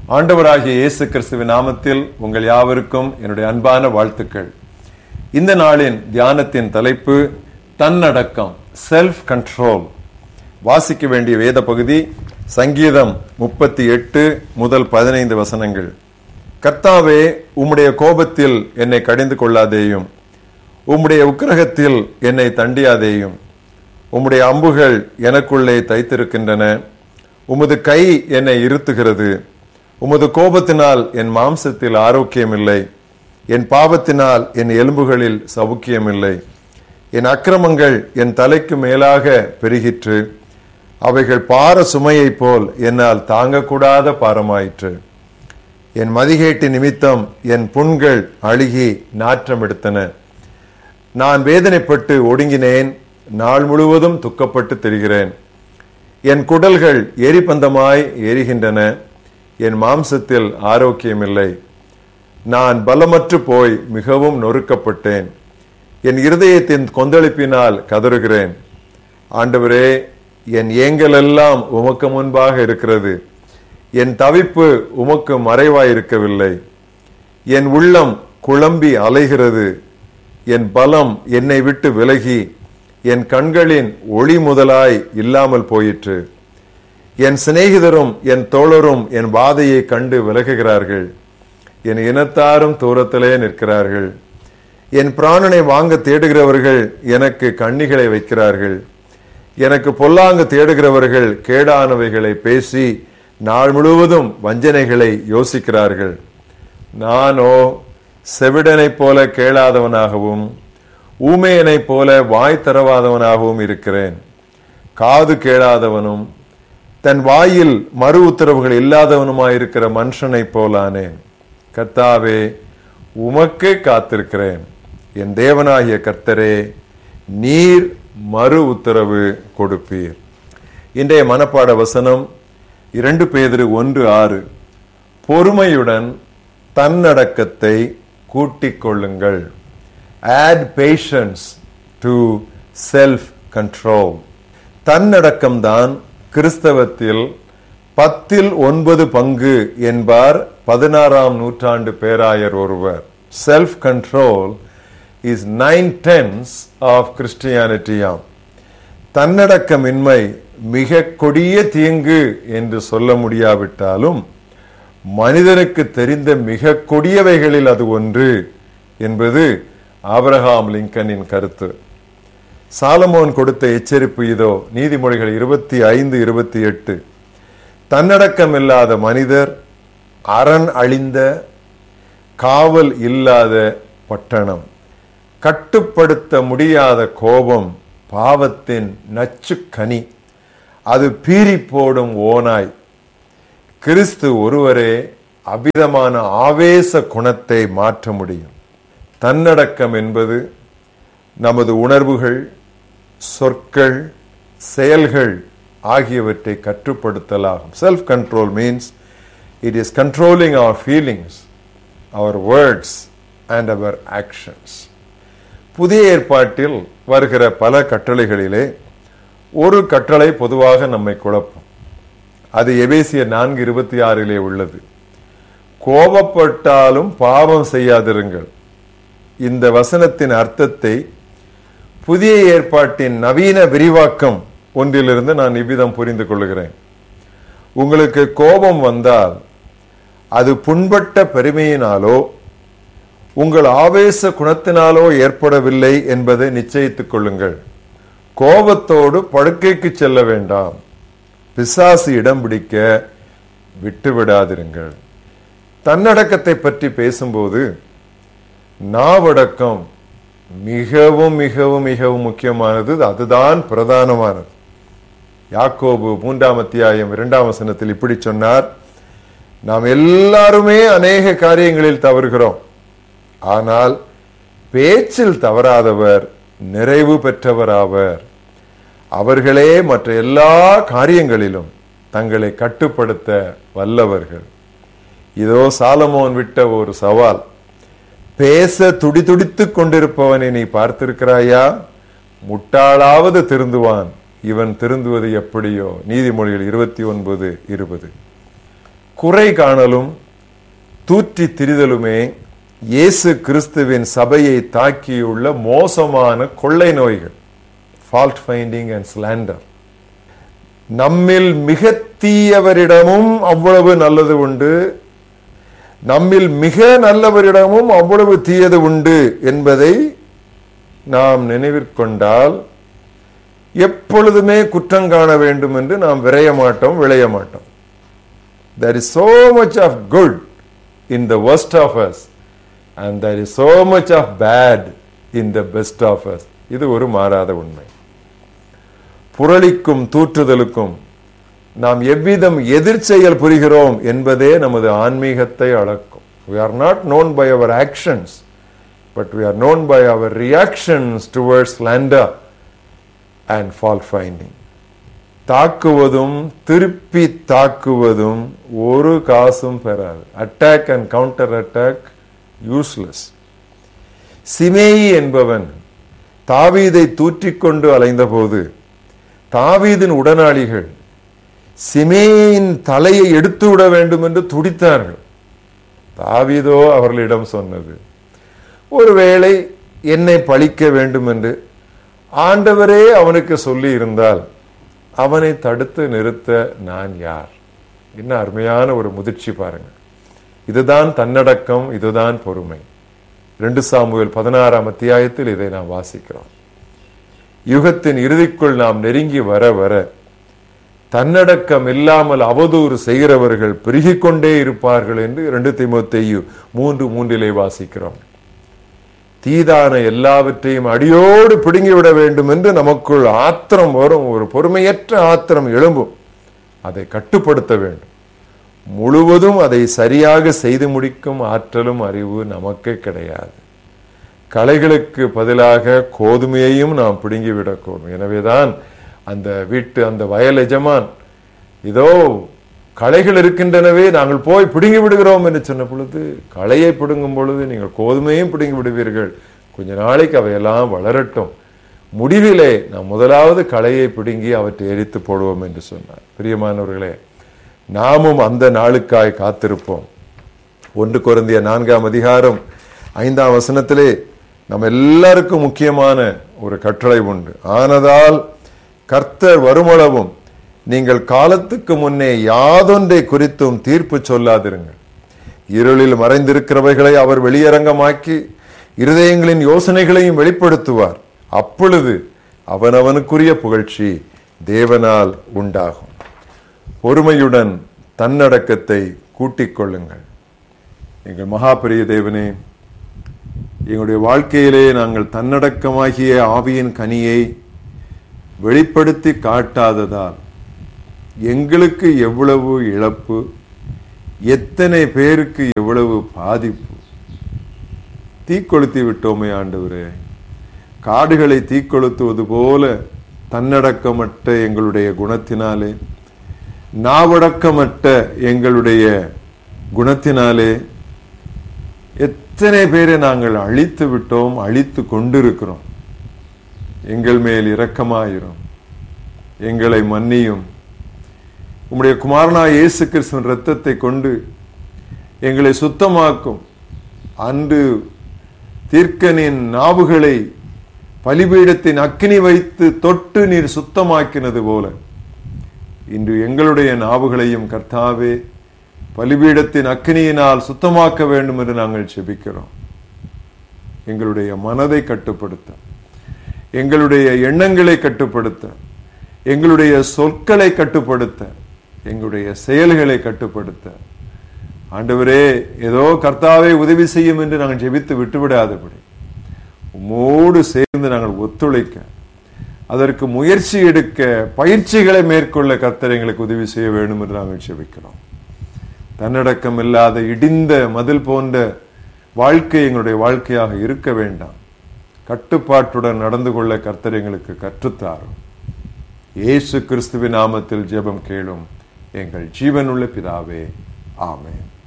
ஆண்டவராகிய இயேசு கிறிஸ்துவின் நாமத்தில் உங்கள் யாவருக்கும் என்னுடைய அன்பான வாழ்த்துக்கள் இந்த நாளின் தியானத்தின் தலைப்பு தன்னடக்கம் செல்ஃப் கண்ட்ரோல் வாசிக்க வேண்டிய வேத பகுதி சங்கீதம் முப்பத்தி எட்டு முதல் பதினைந்து வசனங்கள் கர்த்தாவே உம்முடைய கோபத்தில் என்னை கடிந்து கொள்ளாதேயும் உம்முடைய உக்கிரகத்தில் என்னை தண்டியாதேயும் உம்முடைய அம்புகள் எனக்குள்ளே தைத்திருக்கின்றன உமது கை என்னை இருத்துகிறது உமது கோபத்தினால் என் மாம்சத்தில் ஆரோக்கியமில்லை என் பாவத்தினால் என் எலும்புகளில் சவுக்கியமில்லை என் அக்கிரமங்கள் என் தலைக்கு மேலாக பெருகிற்று அவைகள் பார சுமையைப் போல் என்னால் தாங்கக்கூடாத பாரமாயிற்று என் மதிகேட்டு நிமித்தம் என் புண்கள் அழுகி நாற்றம் எடுத்தன நான் வேதனைப்பட்டு ஒடுங்கினேன் நாள் முழுவதும் துக்கப்பட்டு திரிகிறேன் என் குடல்கள் எரிபந்தமாய் எரிகின்றன என் மாம்சத்தில் ஆரோக்கியமில்லை நான் பலமற்று போய் மிகவும் நொறுக்கப்பட்டேன் என் இருதயத்தின் கொந்தளிப்பினால் கதறுகிறேன் ஆண்டவரே என் ஏங்கலெல்லாம் உமக்கு முன்பாக இருக்கிறது என் தவிப்பு உமக்கு மறைவாயிருக்கவில்லை என் உள்ளம் குழம்பி அலைகிறது என் பலம் என்னை விட்டு விலகி என் கண்களின் ஒளி முதலாய் இல்லாமல் போயிற்று என் சிநேகிதரும் என் தோழரும் என் வாதையை கண்டு விலகுகிறார்கள் என் இனத்தாரும் தூரத்திலே நிற்கிறார்கள் என் பிராணனை வாங்க தேடுகிறவர்கள் எனக்கு கண்ணிகளை வைக்கிறார்கள் எனக்கு பொல்லாங்கு தேடுகிறவர்கள் கேடானவைகளை பேசி நாள் முழுவதும் வஞ்சனைகளை யோசிக்கிறார்கள் நானோ செவிடனைப் போல கேளாதவனாகவும் ஊமையனைப் போல வாய் தரவாதவனாகவும் இருக்கிறேன் காது கேளாதவனும் தன் வாயில் மறு உத்தரவுகள் இல்லாதவனுமாயிருக்கிற மனுஷனைப் போலானேன் கர்த்தாவே உமக்கே காத்திருக்கிறேன் என் தேவனாகிய கர்த்தரே நீர் மறு உத்தரவு கொடுப்பீர் இன்றைய மனப்பாட வசனம் இரண்டு பேதிரு ஒன்று ஆறு பொறுமையுடன் தன்னடக்கத்தை கூட்டிக் கொள்ளுங்கள் add patience to self control தன்னடக்கம்தான் கிறிஸ்தவத்தில் பத்தில் ஒன்பது பங்கு என்பார் பதினாறாம் நூற்றாண்டு பேராயர் ஒருவர் self control is nine tenths of கிறிஸ்டியானிட்டியாம் தன்னடக்கமின்மை மிக கொடிய தீங்கு என்று சொல்ல முடியாவிட்டாலும் மனிதனுக்கு தெரிந்த மிக கொடியவைகளில் அது ஒன்று என்பது ஆபிரகாம் லிங்கனின் கருத்து சாலமோன் கொடுத்த எச்சரிப்பு இதோ நீதிமொழிகள் இருபத்தி ஐந்து இருபத்தி எட்டு தன்னடக்கம் இல்லாத மனிதர் அரண் அழிந்த காவல் இல்லாத பட்டணம் கட்டுப்படுத்த முடியாத கோபம் பாவத்தின் நச்சு கனி அது பீறி போடும் ஓனாய் கிறிஸ்து ஒருவரே அபிதமான ஆவேச குணத்தை மாற்ற முடியும் தன்னடக்கம் என்பது நமது உணர்வுகள் சொற்கள் செயல்கள் ஆகியவற்றை கட்டுப்படுத்தலாகும் self control means it is controlling our feelings our words and our actions புதிய ஏற்பாட்டில் வருகிற பல கட்டளைகளிலே ஒரு கட்டளை பொதுவாக நம்மை குழப்பம் அது எபேசிய நான்கு இருபத்தி ஆறிலே உள்ளது கோபப்பட்டாலும் பாவம் செய்யாதிருங்கள் இந்த வசனத்தின் அர்த்தத்தை புதிய ஏற்பாட்டின் நவீன விரிவாக்கம் ஒன்றிலிருந்து நான் இவ்விதம் புரிந்து கொள்கிறேன் உங்களுக்கு கோபம் வந்தால் அது புண்பட்ட பெருமையினாலோ உங்கள் ஆவேச குணத்தினாலோ ஏற்படவில்லை என்பதை நிச்சயித்துக் கொள்ளுங்கள் கோபத்தோடு படுக்கைக்கு செல்ல வேண்டாம் பிசாசு இடம் பிடிக்க விட்டுவிடாதிருங்கள் தன்னடக்கத்தை பற்றி பேசும்போது நாவடக்கம் மிகவும் மிகவும் மிகவும் முக்கியமானது அதுதான் பிரதானமானது யாக்கோபு மூன்றாம் அத்தியாயம் இரண்டாம் வசனத்தில் இப்படி சொன்னார் நாம் எல்லாருமே அநேக காரியங்களில் தவறுகிறோம் ஆனால் பேச்சில் தவறாதவர் நிறைவு பெற்றவராவர் அவர்களே மற்ற எல்லா காரியங்களிலும் தங்களை கட்டுப்படுத்த வல்லவர்கள் இதோ சாலமோன் விட்ட ஒரு சவால் பேச துடிதுடித்துக் கொண்டிருப்பவனை நீ பார்த்திருக்கிறாயா முட்டாளாவது திருந்துவான் இவன் திருந்துவது எப்படியோ நீதிமொழிகள் இருபத்தி ஒன்பது இருபது குறை காணலும் தூற்றி திரிதலுமே இயேசு கிறிஸ்துவின் சபையை தாக்கியுள்ள மோசமான கொள்ளை நோய்கள் ஃபால்ட் ஃபைண்டிங் அண்ட் ஸ்லாண்டர் நம்மில் மிக தீயவரிடமும் அவ்வளவு நல்லது உண்டு நம்மில் மிக நல்லவரிடமும் அவ்வளவு தீயது உண்டு என்பதை நாம் நினைவிற்கொண்டால் எப்பொழுதுமே குற்றம் காண வேண்டும் என்று நாம் விரைய மாட்டோம் விளைய மாட்டோம் there is so much of good in the worst of us and there is so much of bad in the best of us இது ஒரு மாறாத உண்மை புரளிக்கும் தூற்றுதலுக்கும் நாம் எவ்விதம் எதிர்ச்செயல் புரிகிறோம் என்பதே நமது ஆன்மீகத்தை அளக்கும் we are not known by our actions but we are known by our reactions towards slander and fault finding தாக்குவதும் திருப்பி தாக்குவதும் ஒரு காசும் பெறாது attack and counter attack useless Shimei என்பவன் தாவீதை தூற்றிக்கொண்டு அலைந்தபோது தாவீதின் உடனாளிகள் சிமேயின் தலையை எடுத்து விட வேண்டும் என்று துடித்தார்கள் தாவீதோ அவர்களிடம் சொன்னது ஒருவேளை என்னை பழிக்க வேண்டும் என்று ஆண்டவரே அவனுக்கு சொல்லி இருந்தால் அவனை தடுத்து நிறுத்த நான் யார் என்ன அருமையான ஒரு முதிர்ச்சி பாருங்க இதுதான் தன்னடக்கம் இதுதான் பொறுமை ரெண்டு சாமுவேல் பதினாறாம் அத்தியாயத்தில் இதை நாம் வாசிக்கிறோம் யுகத்தின் இறுதிக்குள் நாம் நெருங்கி வர வர தன்னடக்கம் இல்லாமல் அவதூறு செய்கிறவர்கள் பெருகிக் கொண்டே இருப்பார்கள் என்று ரெண்டு திமுத்தையு மூன்று மூன்றிலே வாசிக்கிறோம் தீதான எல்லாவற்றையும் அடியோடு பிடுங்கிவிட வேண்டும் என்று நமக்குள் ஆத்திரம் வரும் ஒரு பொறுமையற்ற ஆத்திரம் எழும்பும் அதை கட்டுப்படுத்த வேண்டும் முழுவதும் அதை சரியாக செய்து முடிக்கும் ஆற்றலும் அறிவு நமக்கு கிடையாது களைகளுக்கு பதிலாக கோதுமையையும் நாம் பிடுங்கிவிடக்கூடும் எனவேதான் அந்த வீட்டு அந்த வயல் எஜமான் இதோ களைகள் இருக்கின்றனவே நாங்கள் போய் பிடுங்கி விடுகிறோம் என்று சொன்ன பொழுது களையை பிடுங்கும் பொழுது நீங்கள் கோதுமையும் பிடுங்கி விடுவீர்கள் கொஞ்ச நாளைக்கு அவையெல்லாம் வளரட்டும் முடிவிலே நாம் முதலாவது களையை பிடுங்கி அவற்றை எரித்து போடுவோம் என்று சொன்னார் பிரியமானவர்களே நாமும் அந்த நாளுக்காய் காத்திருப்போம் ஒன்று குறந்திய நான்காம் அதிகாரம் ஐந்தாம் வசனத்திலே நம்ம எல்லாருக்கும் முக்கியமான ஒரு கட்டளை உண்டு ஆனதால் கர்த்தர் வருமளவும் நீங்கள் காலத்துக்கு முன்னே யாதொன்றை குறித்தும் தீர்ப்பு சொல்லாதிருங்கள் இருளில் மறைந்திருக்கிறவைகளை அவர் வெளியரங்கமாக்கி இருதயங்களின் யோசனைகளையும் வெளிப்படுத்துவார் அப்பொழுது அவனவனுக்குரிய புகழ்ச்சி தேவனால் உண்டாகும் பொறுமையுடன் தன்னடக்கத்தை கூட்டிக் கொள்ளுங்கள் எங்கள் மகாபெரிய தேவனே எங்களுடைய வாழ்க்கையிலே நாங்கள் தன்னடக்கமாகிய ஆவியின் கனியை வெளிப்படுத்தி காட்டாததால் எங்களுக்கு எவ்வளவு இழப்பு எத்தனை பேருக்கு எவ்வளவு பாதிப்பு தீக்கொளுத்தி விட்டோமே ஆண்டவரே காடுகளை தீக்கொளுத்துவது போல தன்னடக்கமற்ற எங்களுடைய குணத்தினாலே நாவடக்கமற்ற எங்களுடைய குணத்தினாலே எத்தனை பேரை நாங்கள் அழித்து விட்டோம் அழித்து கொண்டிருக்கிறோம் எங்கள் மேல் இரக்கமாயிரும் எங்களை மன்னியும் உம்முடைய குமாரனா இயேசு கிறிஸ்துவின் ரத்தத்தை கொண்டு எங்களை சுத்தமாக்கும் அன்று தீர்க்கனின் நாவுகளை பலிபீடத்தின் அக்கினி வைத்து தொட்டு நீர் சுத்தமாக்கினது போல இன்று எங்களுடைய நாவுகளையும் கர்த்தாவே பலிபீடத்தின் அக்கினியினால் சுத்தமாக்க வேண்டும் என்று நாங்கள் செபிக்கிறோம் எங்களுடைய மனதை கட்டுப்படுத்த எங்களுடைய எண்ணங்களை கட்டுப்படுத்த எங்களுடைய சொற்களை கட்டுப்படுத்த எங்களுடைய செயல்களை கட்டுப்படுத்த ஆண்டவரே ஏதோ கர்த்தாவே உதவி செய்யும் என்று நாங்கள் ஜெபித்து விட்டுவிடாதபடி உம்மோடு சேர்ந்து நாங்கள் ஒத்துழைக்க அதற்கு முயற்சி எடுக்க பயிற்சிகளை மேற்கொள்ள கர்த்தர் எங்களுக்கு உதவி செய்ய வேண்டும் என்று நாங்கள் செபிக்கிறோம் தன்னடக்கம் இல்லாத இடிந்த மதில் போன்ற வாழ்க்கை எங்களுடைய வாழ்க்கையாக இருக்க வேண்டாம் கட்டுப்பாட்டுடன் நடந்து கொள்ள கர்த்தர் எங்களுக்கு கற்றுத்தாரும் இயேசு கிறிஸ்துவின் நாமத்தில் ஜெபம் கேளும் எங்கள் ஜீவனுள்ள பிதாவே ஆமென்